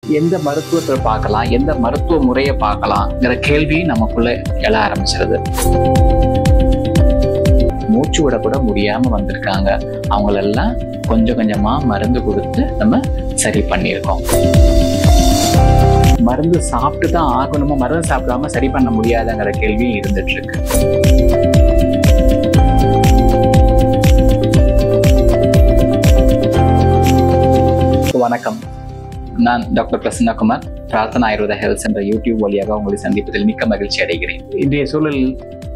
எந்த மருத்துவத்தை பார்க்கலாம் எந்த மருத்துவ முறையை பார்க்கலாம்ங்கிற கேள்வி நமக்குள்ள எழ ஆரம்பிச்சிருது மூச்சு விட கூட முடியாம வந்திருக்காங்க அவங்களெல்லாம் கொஞ்சம் கொஞ்சமா மருந்து கொடுத்து நம்ம சரி பண்ணியிருக்கோம் மருந்து சாப்பிட்டு தான் ஆகணுமா மருந்து சாப்பிடாம சரி பண்ண முடியாதுங்கிற கேள்வி இருந்துட்டு இருக்கு வணக்கம் நான் டாக்டர் பிரசன்னகுமார் பிரார்த்தனா ஆயுர்வேத ஹெல்த் என்ற யூடியூப் வழியாக உங்களை சந்திப்பதில் மிக்க மகிழ்ச்சி அடைகிறேன் இன்றைய சூழலில்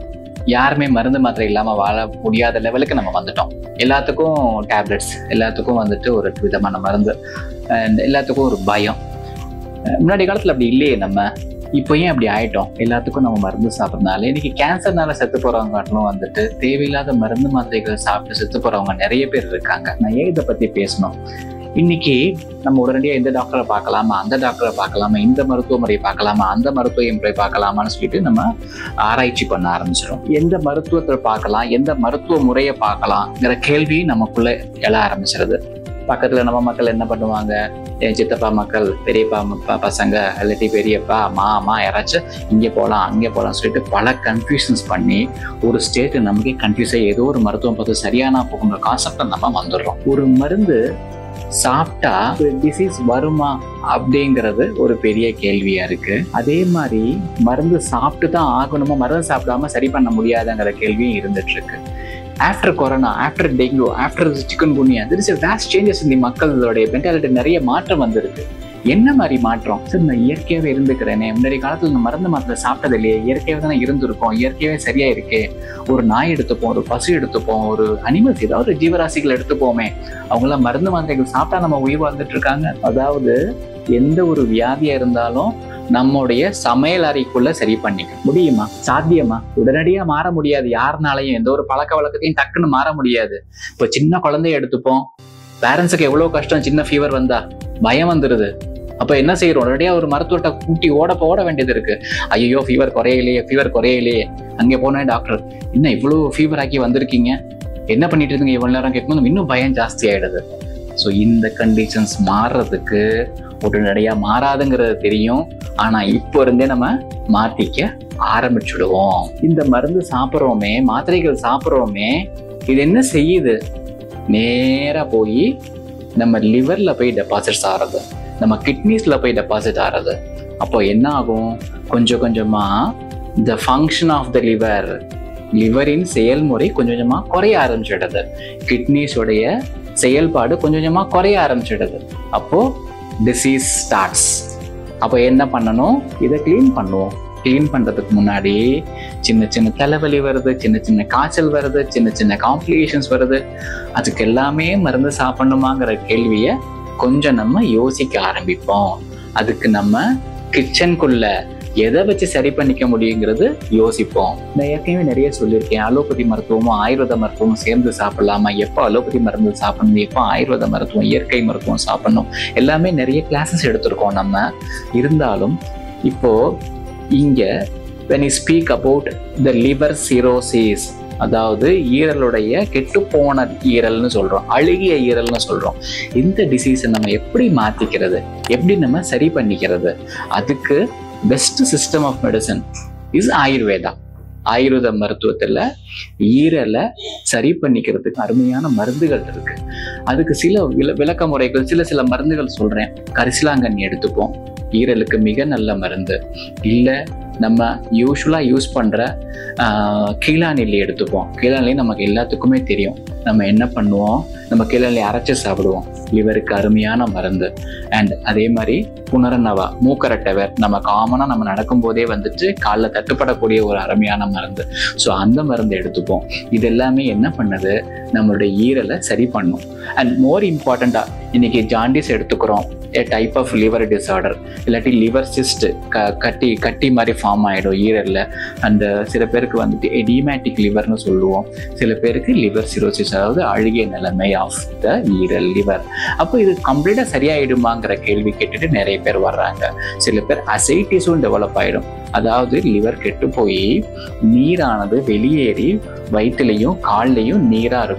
யாருமே மருந்து மாத்திரை இல்லாமல் வாழ முடியாத லெவலுக்கு நம்ம வந்துட்டோம் எல்லாத்துக்கும் டேப்லெட்ஸ் எல்லாத்துக்கும் வந்துட்டு ஒரு விதமான மருந்து அண்ட் எல்லாத்துக்கும் ஒரு பயம் அஹ் முன்னாடி காலத்தில் அப்படி இல்லையே நம்ம இப்போ ஏன் அப்படி ஆயிட்டோம் எல்லாத்துக்கும் நம்ம மருந்து சாப்பிட்றதுனால இன்னைக்கு கேன்சர்னால செத்து போறவங்களும் வந்துட்டு தேவையில்லாத மருந்து மாத்திரைகள் சாப்பிட்டு செத்து போறவங்க நிறைய பேர் இருக்காங்க நான் ஏன் இதை பத்தி பேசணும் இன்னைக்கு நம்ம உடனடியாக இந்த டாக்டரை பார்க்கலாமா அந்த டாக்டரை பார்க்கலாமா இந்த மருத்துவ முறையை பார்க்கலாமா அந்த மருத்துவ முறை பார்க்கலாமான்னு சொல்லிட்டு நம்ம ஆராய்ச்சி பண்ண ஆரம்பிச்சிடும் எந்த மருத்துவத்தை பார்க்கலாம் எந்த மருத்துவ முறையை பார்க்கலாங்கிற கேள்வி நமக்குள்ள எழ ஆரம்பிச்சிருது பக்கத்துல நம்ம மக்கள் என்ன பண்ணுவாங்க என் சித்தப்பா மக்கள் பெரியப்பா ம- பசங்க இல்லாட்டி பெரியப்பா மாமா யாராச்சும் இங்கே போகலாம் அங்கே போகலாம் சொல்லிட்டு பல கன்ஃபியூஷன்ஸ் பண்ணி ஒரு ஸ்டேட் நமக்கே கன்ஃபியூஸ் ஆகி ஏதோ ஒரு மருத்துவம் பார்த்து சரியான போகுன்ற கான்செப்டை நம்ம வந்துடுறோம் ஒரு மருந்து சாப்பிட்டா டிசீஸ் வருமா அப்படிங்கிறது ஒரு பெரிய கேள்வியா இருக்கு அதே மாதிரி மருந்து சாப்பிட்டு தான் ஆகணுமா மருந்து சாப்பிடாம சரி பண்ண முடியாதுங்கிற கேள்வியும் இருந்துட்டு இருக்கு after corona after dengue after chikungunya there is vast changes இந்த மக்களுடைய மென்டாலிட்டி நிறைய மாற்றம் வந்திருக்கு என்ன மாதிரி மாற்றம் சார் நான் இயற்கையாவே இருந்துக்கிறேனே முன்னாடி காலத்துல நான் மருந்து மாத்திரை சாப்பிட்டது இல்லையே இயற்கையாவே தானே இருந்திருக்கோம் இயற்கையாவே சரியா இருக்கே ஒரு நாய் எடுத்துப்போம் ஒரு பசு எடுத்துப்போம் ஒரு அனிமல்ஸ் ஏதாவது ஒரு ஜீவராசிகள் எடுத்துப்போமே அவங்களாம் மருந்து மாத்திரைகள் சாப்பிட்டா நம்ம உயிர் வாழ்ந்துட்டு இருக்காங்க அதாவது எந்த ஒரு வியாதியா இருந்தாலும் நம்முடைய சமையல் அறைக்குள்ள சரி பண்ணிக்க முடியுமா சாத்தியமா உடனடியா மாற முடியாது யாருனாலையும் எந்த ஒரு பழக்க வழக்கத்தையும் டக்குன்னு மாற முடியாது இப்போ சின்ன குழந்தைய எடுத்துப்போம் பேரண்ட்ஸுக்கு எவ்வளவு கஷ்டம் சின்ன ஃபீவர் வந்தா பயம் வந்துருது அப்ப என்ன செய்யறோம் உடனடியா ஒரு மருத்துவத்தை கூட்டி ஓட போட வேண்டியது இருக்கு ஐயோ ஃபீவர் குறையலையே ஃபீவர் குறையலையே அங்கே போனேன் டாக்டர் என்ன இவ்வளவு ஃபீவர் ஆக்கி வந்திருக்கீங்க என்ன பண்ணிட்டு இருந்தீங்க இவ்வளவு நேரம் கேட்கும்போது இன்னும் பயம் ஜாஸ்தி ஆயிடுது ஸோ இந்த கண்டிஷன்ஸ் மாறுறதுக்கு உடனடியா மாறாதுங்கிறது தெரியும் ஆனா இப்போ இருந்தே நம்ம மாத்திக்க ஆரம்பிச்சுடுவோம் இந்த மருந்து சாப்பிட்றோமே மாத்திரைகள் சாப்பிட்றோமே இது என்ன செய்யுது நேரா போய் நம்ம லிவர்ல போய் டெபாசிட்ஸ் ஆகிறது நம்ம கிட்னிஸ்ல போய் டெபாசிட் ஆகிறது அப்போ என்ன ஆகும் கொஞ்சம் கொஞ்சமா the function of the liver லிவரின் செயல்முறை கொஞ்சம் கொஞ்சமா குறைய ஆரம்பிச்சிடுது கிட்னிஸோடைய செயல்பாடு கொஞ்சம் கொஞ்சமா குறைய ஆரம்பிச்சிடுது அப்போ டிசீஸ் ஸ்டார்ட்ஸ் அப்போ என்ன பண்ணணும் இதை க்ளீன் பண்ணுவோம் க்ளீன் பண்றதுக்கு முன்னாடி சின்ன சின்ன தலைவலி வருது சின்ன சின்ன காய்ச்சல் வருது சின்ன சின்ன காம்ப்ளிகேஷன்ஸ் வருது அதுக்கு எல்லாமே மருந்து சாப்பிடணுமாங்கிற கேள்வியை கொஞ்சம் நம்ம யோசிக்க ஆரம்பிப்போம் அதுக்கு நம்ம கிச்சனுக்குள்ள எதை வச்சு சரி பண்ணிக்க முடியுங்கிறது யோசிப்போம் நான் ஏற்கனவே நிறைய சொல்லியிருக்கேன் அலோபதி மருத்துவமும் ஆயுர்வேத மருத்துவமும் சேர்ந்து சாப்பிடலாமா எப்போ அலோபதி மருந்து சாப்பிடணும் எப்போ ஆயுர்வேத மருத்துவம் இயற்கை மருத்துவம் சாப்பிடணும் எல்லாமே நிறைய கிளாஸஸ் எடுத்திருக்கோம் நம்ம இருந்தாலும் இப்போ இங்க when you speak about the liver cirrhosis அதாவது ஈரலுடைய கெட்டுப்போன ஈரல்னு சொல்றோம் அழுகிய ஈரல்னு சொல்றோம் இந்த டிசீஸை நம்ம எப்படி மாத்திக்கிறது எப்படி நம்ம சரி பண்ணிக்கிறது அதுக்கு best system of medicine is Ayurveda Ayurveda மருத்துவத்துல ஈரலை சரி பண்ணிக்கிறதுக்கு அருமையான மருந்துகள் இருக்கு அதுக்கு சில விள விளக்க முறைகள் சில சில மருந்துகள் சொல்றேன் கரிசலாங்கண்ணி எடுத்துப்போம் ஈரலுக்கு மிக நல்ல மருந்து இல்லை நம்ம யூஸ்வலாக யூஸ் பண்ணுற கீழாநெல்லி எடுத்துப்போம் கீழாநெல்லி நமக்கு எல்லாத்துக்குமே தெரியும் நம்ம என்ன பண்ணுவோம் நம்ம கீழாநெல்லி அரைச்சி சாப்பிடுவோம் லிவருக்கு அருமையான மருந்து அண்ட் அதே மாதிரி புனரநவா மூக்கரட்டவர் நம்ம காமனாக நம்ம நடக்கும்போதே வந்துட்டு காலில் தட்டுப்படக்கூடிய ஒரு அருமையான மருந்து ஸோ அந்த மருந்து எடுத்துப்போம் இது எல்லாமே என்ன பண்ணுது நம்மளுடைய ஈரலை சரி பண்ணும் அண்ட் மோர் இம்பார்ட்டண்ட்டாக இன்னைக்கு ஜாண்டிஸ் எடுத்துக்கிறோம் a type of liver disorder இல்லாட்டி லிவர் சிஸ்ட் க கட்டி கட்டி மாதிரி ஃபார்ம் ஆகிடும் ஈரலில் அந்த சில பேருக்கு வந்துட்டு எடிமேட்டிக் லிவர்னு சொல்லுவோம் சில பேருக்கு லிவர் சிரோசிஸ் அதாவது அழுகிய நிலைமை ஆஃப் த ஈரல் லிவர் அப்போ இது கம்ப்ளீட்டாக சரியாயிடுமாங்கிற கேள்வி கேட்டுட்டு நிறைய பேர் வர்றாங்க சில பேர் அசைட்டிஸும் டெவலப் ஆகிடும் அதாவது லிவர் கெட்டு போய் நீரானது வெளியேறி வயிற்றுலையும் கால்லையும் நீராக இருக்கும்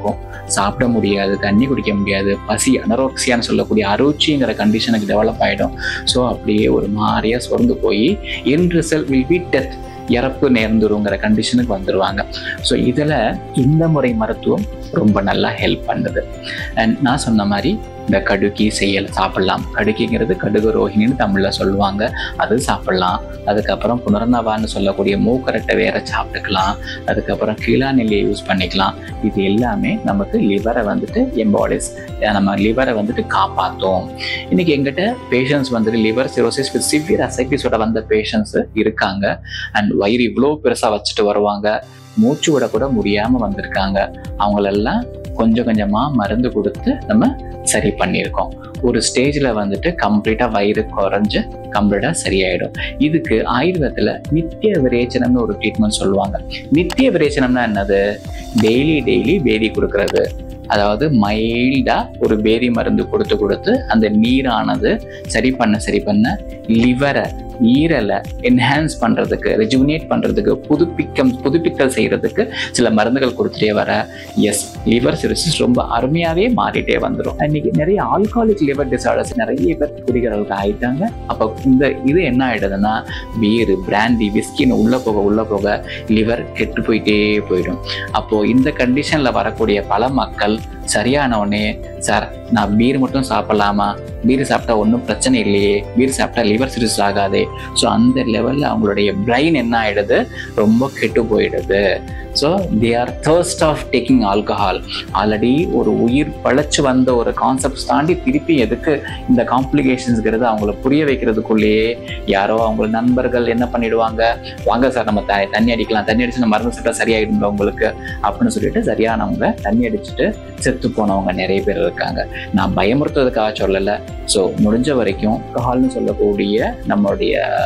சாப்பிட முடியாது தண்ணி குடிக்க முடியாது பசி அனரோக்சியான்னு சொல்லக்கூடிய அருச்சிங்கிற கண்டிஷனுக்கு டெவலப் ஆகிடும் ஸோ அப்படியே ஒரு மாதிரியா சொர்ந்து போய் என் ரிசல்ட் வில் பி டெத் இறப்பு நேர்ந்துருங்கிற கண்டிஷனுக்கு வந்துடுவாங்க ஸோ இதில் இந்த முறை மருத்துவம் ரொம்ப நல்லா ஹெல்ப் பண்ணுது அண்ட் நான் சொன்ன மாதிரி இந்த கடுக்கி செய்யல் சாப்பிடலாம் கடுக்கிங்கிறது கடுகு ரோஹிணின்னு தமிழில் சொல்லுவாங்க அது சாப்பிடலாம் அதுக்கப்புறம் புனர்னவான்னு சொல்லக்கூடிய மூக்கரட்டை வேற சாப்பிட்டுக்கலாம் அதுக்கப்புறம் கீழாநெல்லியை யூஸ் பண்ணிக்கலாம் இது எல்லாமே நமக்கு லிவரை வந்துட்டு எம்பாடிஸ் நம்ம லிவரை வந்துட்டு காப்பாற்றும் இன்னைக்கு எங்கிட்ட பேஷண்ட்ஸ் வந்துட்டு லிவர் சிரோசிஸ் வித் சிவியர் அசைட்டிஸோட வந்த பேஷண்ட்ஸ் இருக்காங்க அண்ட் வயிறு இவ்வளோ பெருசாக வச்சுட்டு வருவாங்க மூச்சு விட கூட முடியாம வந்திருக்காங்க அவங்களெல்லாம் கொஞ்சம் கொஞ்சமா மருந்து கொடுத்து நம்ம சரி பண்ணியிருக்கோம் ஒரு ஸ்டேஜ்ல வந்துட்டு கம்ப்ளீட்டா வயிறு குறைஞ்சு கம்ப்ளீட்டா சரியாயிடும் இதுக்கு ஆயுர்வேதத்துல நித்திய விரேச்சனம்னு ஒரு ட்ரீட்மெண்ட் சொல்லுவாங்க நித்திய விரேச்சனம்னா என்னது டெய்லி டெய்லி பேதி கொடுக்கறது அதாவது மைல்டா ஒரு பேரி மருந்து கொடுத்து கொடுத்து அந்த நீரானது சரி பண்ண சரி பண்ண லிவரை ஈரலை என்ஹான்ஸ் பண்றதுக்கு ரெஜுவினேட் பண்றதுக்கு புதுப்பிக்கம் புதுப்பித்தல் செய்யறதுக்கு சில மருந்துகள் கொடுத்துட்டே வர எஸ் லிவர் சிரோசிஸ் ரொம்ப அருமையாவே மாறிட்டே வந்துடும் இன்னைக்கு நிறைய ஆல்காலிக் லிவர் டிசார்டர்ஸ் நிறைய பேர் குடிக்கிறவங்களுக்கு ஆயிட்டாங்க அப்போ இந்த இது என்ன ஆயிடுதுன்னா பீர் பிராண்டி விஸ்கின்னு உள்ள போக உள்ள போக லிவர் கெட்டு போயிட்டே போயிடும் அப்போ இந்த கண்டிஷன்ல வரக்கூடிய பல மக்கள் சரியான உடனே சார் நான் பீர் மட்டும் சாப்பிடலாமா பீர் சாப்பிட்டா ஒன்றும் பிரச்சனை இல்லையே பீர் சாப்பிட்டா லிவர் சிரிஸ் ஆகாதே ஸோ அந்த லெவலில் அவங்களுடைய பிரெயின் என்ன ஆயிடுது ரொம்ப கெட்டு போயிடுது so they are thirst of taking alcohol already ஒரு உயிர் பழைச்சு வந்த ஒரு கான்செப்ட்ஸ் தாண்டி திருப்பி எதுக்கு இந்த காம்ப்ளிகேஷன்ஸ்ங்கிறது அவங்கள புரிய வைக்கிறதுக்குள்ளேயே யாரோ அவங்க நண்பர்கள் என்ன பண்ணிடுவாங்க வாங்க சார் நம்ம த தண்ணி அடிக்கலாம் தண்ணி அடிச்சு நம்ம மருந்து சாப்பிட்டா சரியாயிடுங்க உங்களுக்கு அப்படின்னு சொல்லிட்டு சரியானவங்க தண்ணி அடிச்சுட்டு செத்து போனவங்க நிறைய பேர் இருக்காங்க நான் பயமுறுத்துறதுக்காக சொல்லலை ஸோ முடிஞ்ச வரைக்கும் ஆல்கஹால்னு சொல்லக்கூடிய நம்மளுடைய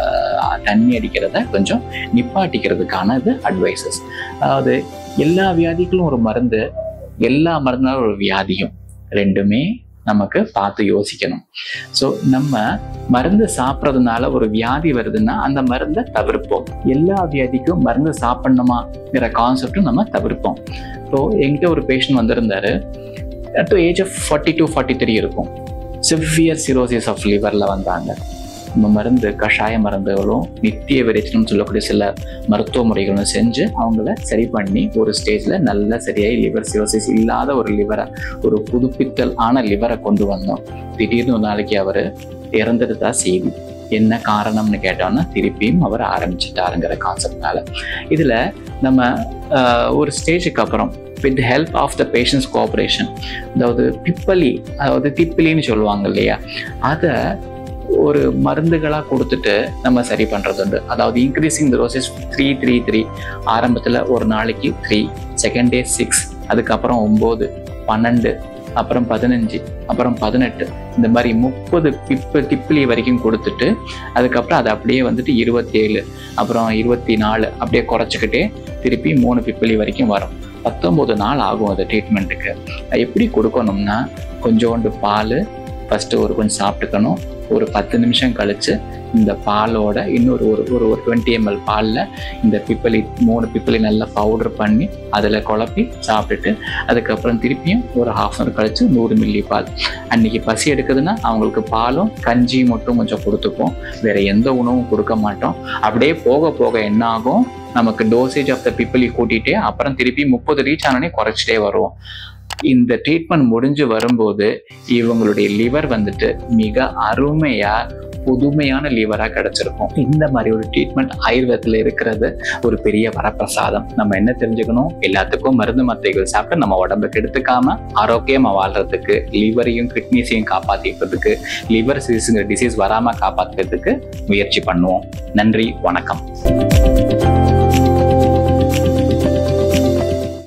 தண்ணி அடிக்கிறத கொஞ்சம் நிப்பாட்டிக்கிறதுக்கான இது அட்வைசஸ் அதாவது எல்லா வியாதிகளும் ஒரு மருந்து எல்லா மருந்தாலும் ஒரு வியாதியும் ரெண்டுமே நமக்கு பார்த்து யோசிக்கணும் ஸோ நம்ம மருந்து சாப்பிட்றதுனால ஒரு வியாதி வருதுன்னா அந்த மருந்தை தவிர்ப்போம் எல்லா வியாதிக்கும் மருந்து சாப்பிடணுமாங்கிற கான்செப்டும் நம்ம தவிர்ப்போம் ஸோ என்கிட்ட ஒரு பேஷண்ட் வந்திருந்தாரு at age of forty two forty three இருக்கும் சிவியர் சிரோசிஸ் ஆஃப் லிவரில் வந்தாங்க நம்ம மருந்து கஷாய மருந்துகளும் நித்திய விரைச்சலும் சொல்லக்கூடிய சில மருத்துவ முறைகளும் செஞ்சு அவங்கள சரி பண்ணி ஒரு ஸ்டேஜில் நல்ல சரியாகி லிவர் சிரோசிஸ் இல்லாத ஒரு லிவரை ஒரு புதுப்பித்தல் ஆன லிவரை கொண்டு வந்தோம் திடீர்னு ஒரு நாளைக்கு அவர் இறந்துட்டு செய்தி என்ன காரணம்னு கேட்டோம்னா திருப்பியும் அவர் ஆரம்பிச்சிட்டாருங்கிற கான்செப்ட்னால இதில் நம்ம ஒரு ஸ்டேஜுக்கு அப்புறம் with help of the patients cooperation அதாவது பிப்பலி அதாவது திப்பிலின்னு சொல்லுவாங்க இல்லையா அதை ஒரு மருந்துகளாக கொடுத்துட்டு நம்ம சரி பண்ணுறது உண்டு அதாவது increasing doses three three three ஆரம்பத்தில் ஒரு நாளைக்கு த்ரீ செகண்ட் டே சிக்ஸ் அதுக்கப்புறம் ஒம்பது பன்னெண்டு அப்புறம் பதினஞ்சு அப்புறம் பதினெட்டு இந்த மாதிரி முப்பது பிப்பு திப்பிலி வரைக்கும் கொடுத்துட்டு அதுக்கப்புறம் அது அப்படியே வந்துட்டு இருபத்தேழு அப்புறம் இருபத்தி நாலு அப்படியே குறைச்சிக்கிட்டே திருப்பி மூணு பிப்பிலி வரைக்கும் வரும் பத்தொம்போது நாள் ஆகும் அது ட்ரீட்மெண்ட்டுக்கு எப்படி கொடுக்கணும்னா கொஞ்சோண்டு பால் ஃபஸ்ட்டு ஒரு கொஞ்சம் சாப்பிட்டுக்கணும் ஒரு பத்து நிமிஷம் கழிச்சு இந்த பாலோட இன்னொரு ஒரு ஒரு ஒரு டுவெண்ட்டி எம்எல் பாலில் இந்த பிப்பலி மூணு பிப்பலி நல்லா பவுடர் பண்ணி அதில் குழப்பி சாப்பிட்டுட்டு அதுக்கப்புறம் திருப்பியும் ஒரு ஹாஃப் அன் கழிச்சு நூறு மில்லி பால் அன்னைக்கு பசி எடுக்குதுன்னா அவங்களுக்கு பாலும் கஞ்சி மட்டும் கொஞ்சம் கொடுத்துப்போம் வேற எந்த உணவும் கொடுக்க மாட்டோம் அப்படியே போக போக என்ன ஆகும் நமக்கு டோசேஜ் ஆஃப் த பிப்பலி கூட்டிகிட்டே அப்புறம் திருப்பி முப்பது ரீச் ஆனோடனே குறைச்சிட்டே வரும் இந்த ட்ரீட்மெண்ட் முடிஞ்சு வரும்போது இவங்களுடைய லிவர் வந்துட்டு மிக அருமையா புதுமையான லிவரா கிடைச்சிருக்கும் இந்த மாதிரி ஒரு ட்ரீட்மெண்ட் ஆயுர்வேதத்துல இருக்கிறது ஒரு பெரிய வரப்பிரசாதம் நம்ம என்ன தெரிஞ்சுக்கணும் எல்லாத்துக்கும் மருந்து மாத்திரைகள் சாப்பிட்டு நம்ம உடம்பு கெடுத்துக்காம ஆரோக்கியமா வாழ்றதுக்கு லிவரையும் கிட்னிஸையும் காப்பாத்திக்கிறதுக்கு லிவர் சிசிங்கிற டிசீஸ் வராம காப்பாத்துறதுக்கு முயற்சி பண்ணுவோம் நன்றி வணக்கம்